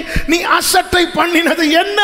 நீ அசட்டை பண்ணினது என்ன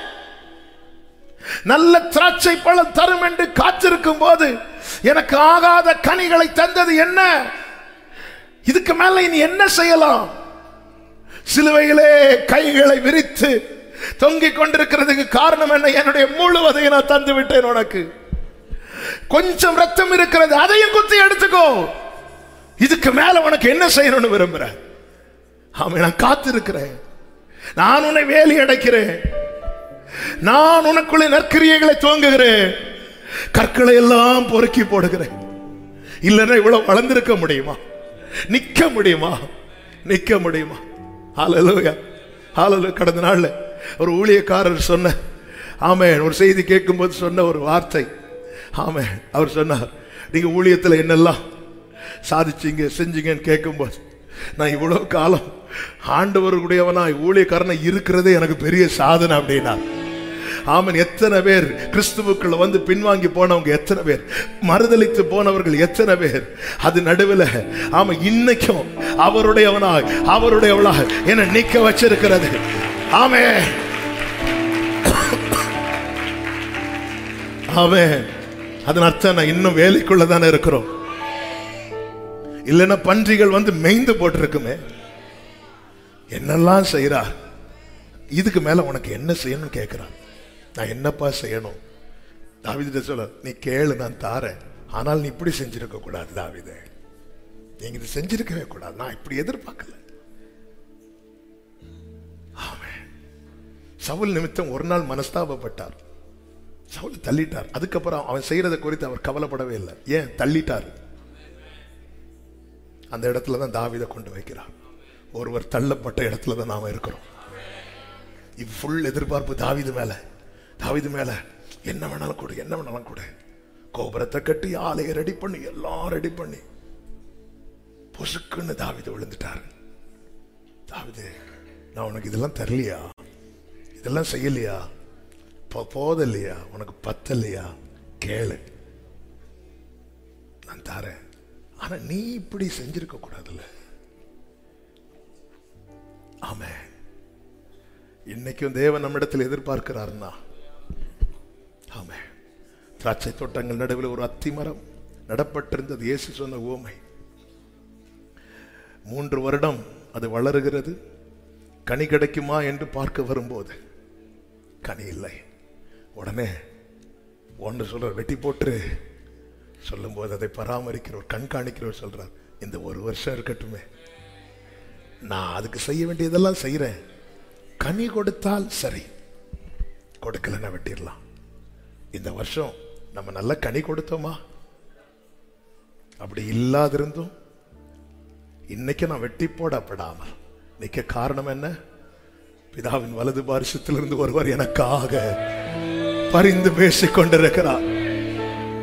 நல்ல திராட்சை பழம் தரும் என்று காத்திருக்கும் போது எனக்கு ஆகாத கனிகளை தந்தது என்ன இதுக்கு மேல இனி என்ன செய்யலாம் சிலுவையிலே கைகளை விரித்து தொங்கிக் கொண்டிருக்கிறதுக்கு காரணம் என்ன என்னுடைய முழுவதை நான் தந்து விட்டேன் உனக்கு கொஞ்சம் ரத்தம் இருக்கிறது அதையும் குத்தி எடுத்துக்கோ இதுக்கு மேல உனக்கு என்ன செய்யணும்னு விரும்புற ஆமா நான் காத்திருக்கிறேன் நான் உன்னை வேலி அடைக்கிறேன் நான் உனக்குள்ளே நற்கிரியைகளை துவங்குகிறேன் கற்களை எல்லாம் பொறுக்கி போடுகிறேன் இல்லைன்னா இவ்வளவு வளர்ந்திருக்க முடியுமா நிக்க முடியுமா நிக்க முடியுமா ஹalleluya ஹalleluya கடந்த நாள்ல ஒரு ஊழியக்காரர் சொன்ன ஆமென் ஒரு செய்தி கேட்கும்போது சொன்ன ஒரு வார்த்தை ஆமென் அவர் சொன்னார் நீங்க ஊழியத்துல என்னெல்லாம் சாதிச்சீங்க செஞ்சீங்கன்னு கேட்கும்போது நான் இவ்வளவு காலம் ஆண்டவருடையவனா ஊழியக்காரனை இருக்கிறதே எனக்கு பெரிய சாதனை அப்படின்னா ஆமன் எத்தனை பேர் கிறிஸ்துவுக்குள்ள வந்து பின்வாங்கி போனவங்க எத்தனை பேர் மறுதலித்து போனவர்கள் எத்தனை பேர் அது நடுவில் ஆமா இன்னைக்கும் அவருடையவனாய் அவருடையவளாய் என்ன நிக்க வச்சிருக்கிறது ஆமே ஆமே அதன் அர்த்தம் நான் இன்னும் வேலைக்குள்ள தானே இருக்கிறோம் இல்லைன்னா பன்றிகள் வந்து மேய்ந்து போட்டிருக்குமே என்னெல்லாம் செய்யறா இதுக்கு மேல உனக்கு என்ன செய்யணும்னு கேட்கிறான் நான் என்னப்பா செய்யணும் தாவித சொல்ல நீ கேளு நான் தாரேன் ஆனால் நீ இப்படி செஞ்சிருக்க கூடாது தாவிதே நீங்க இது செஞ்சிருக்கவே கூடாது நான் இப்படி எதிர்பார்க்கல ஆமென். சவுல் நிமித்தம் ஒரு நாள் மனஸ்தாபப்பட்டார் சவுல் தள்ளிட்டார் அதுக்கப்புறம் அவன் செய்யறதை குறித்து அவர் கவலைப்படவே இல்லை ஏன் தள்ளிட்டார் அந்த இடத்துல தான் தாவிதை கொண்டு வைக்கிறார் ஒருவர் தள்ளப்பட்ட இடத்துல தான் நாம இருக்கிறோம் ஃபுல் எதிர்பார்ப்பு தாவிது மேல தாவிது மேல என்ன வேணாலும் கொடு என்ன வேணாலும் கொடு கோபுரத்தை கட்டி ஆலையை ரெடி பண்ணி எல்லாம் ரெடி பண்ணி பொசுக்குன்னு தாவிது விழுந்துட்டார் தாவிது நான் உனக்கு இதெல்லாம் தரலையா இதெல்லாம் செய்யலையா போ- போதலையா உனக்கு பத்தலையா கேளு நான் தரேன் ஆனா நீ இப்படி செஞ்சிருக்க கூடாதுல்ல ஆமே இன்னைக்கும் தேவன் நம்மிடத்தில் எதிர்பார்க்கிறார்னா ஆமே திராட்சை தோட்டங்கள் நடுவில் ஒரு அத்தி மரம் நடப்பட்டிருந்தது இயேசு சொன்ன உவமை மூன்று வருடம் அது வளருகிறது கனி கிடைக்குமா என்று பார்க்க வரும்போது கனி இல்லை உடனே ஒன்று சொல்றார் வெட்டி போட்டுரு சொல்லும்போது அதை பராமரிக்கிறவர் கண்காணிக்கிறவர் சொல்றார் இந்த ஒரு வருஷம் இருக்கட்டுமே நான் அதுக்கு செய்ய வேண்டியதெல்லாம் செய்யறேன் கனி கொடுத்தால் சரி கொடுக்கலன்னா வெட்டிடலாம் இந்த வருஷம் நம்ம நல்ல கனி கொடுத்தோமா அப்படி இல்லாதிருந்தும் இன்னைக்கு நான் வெட்டி போடப்படாமல் நிக்க காரணம் என்ன பிதாவின் வலது பாரிசத்திலிருந்து ஒருவர் எனக்காக பரிந்து பேசிக் கொண்டிருக்கிறார்